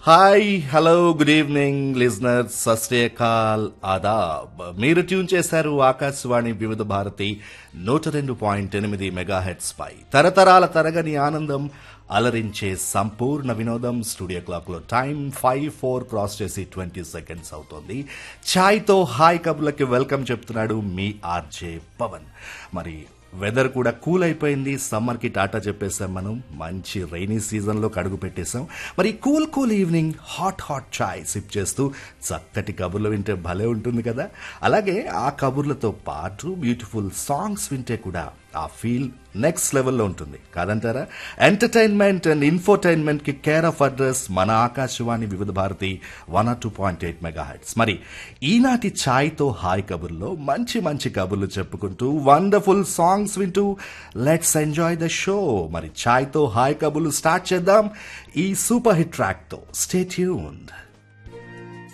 hi hello good evening listeners సస్రేకాల్ ఆదాబ్ మీరు ట్యూన్ చేశారు ఆకాశవాణి వివిధ భారతి నూట రెండు పాయింట్ ఎనిమిది మెగాహెట్స్ పై తరతరాల తరగని ఆనందం అలరించే సంపూర్ణ వినోదం స్టూడియో క్లాక్ లో టైం ఫైవ్ ఫోర్ క్రాస్ చేసి ట్వంటీ సెకండ్స్ అవుతోంది ఛాయ్తో హాయ్ కబుర్లకి వెల్కమ్ చెప్తున్నాడు మీ ఆర్జే పవన్ మరి వెదర్ కూడా కూల్ అయిపోయింది సమ్మర్కి టాటా చెప్పేసాం మనం మంచి రైనీ సీజన్లో కడుగు పెట్టేశాం మరి cool cool evening hot hot చాయ్ సిప్ చేస్తూ చక్కటి కబుర్లు వింటే భలే ఉంటుంది కదా అలాగే ఆ కబుర్లతో పాటు బ్యూటిఫుల్ సాంగ్స్ వింటే కూడా ఆ ఫీల్ నెక్స్ట్ లెవెల్లో ఉంటుంది కాదంటారా ఎంటర్టైన్మెంట్ అండ్ ఇన్ఫోటైన్మెంట్ కి కేర్ ఆఫ్ అడ్రస్ మన Akashvani Vividh Bharati one R two point eight megahertz మరి ఈనాటి ఛాయ్తో హాయ్ కబుర్లో మంచి మంచి కబుర్లు చెప్పుకుంటూ వండర్ఫుల్ సాంగ్స్ వింటూ లెట్స్ ఎంజాయ్ ద షో మరి ఛాయ్తో హాయ్ కబుర్లు స్టార్ట్ చేద్దాం ఈ సూపర్ హిట్ ట్రాక్తో స్టే ట్యూన్డ్